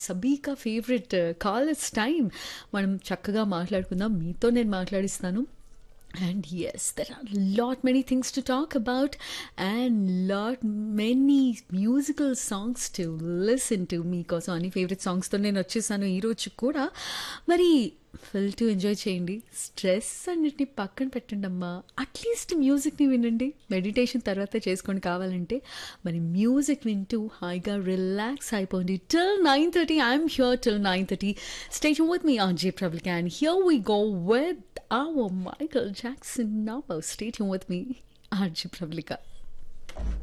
సబీకా favourite callers time మనం చక్కగా మాట్లాడుకుందాం మీతో నేను మాట్లాడిస్తాను And yes, there are lot many things to talk about and lot many musical songs to listen to మీకోసం అన్ని ఫేవరెట్ సాంగ్స్తో నేను వచ్చేసాను ఈరోజు కూడా మరి ఫుల్ టు ఎంజాయ్ చేయండి స్ట్రెస్ అన్నిటిని పక్కన పెట్టండి అమ్మా అట్లీస్ట్ మ్యూజిక్ని వినండి మెడిటేషన్ తర్వాత చేసుకోండి కావాలంటే మరి మ్యూజిక్ వింటూ హాయిగా రిలాక్స్ అయిపోండి till nine thirty I'm here till nine thirty station with me on J Prabal can hear we go with our Michael Jackson number. Stay tuned with me, RJ Pravlika.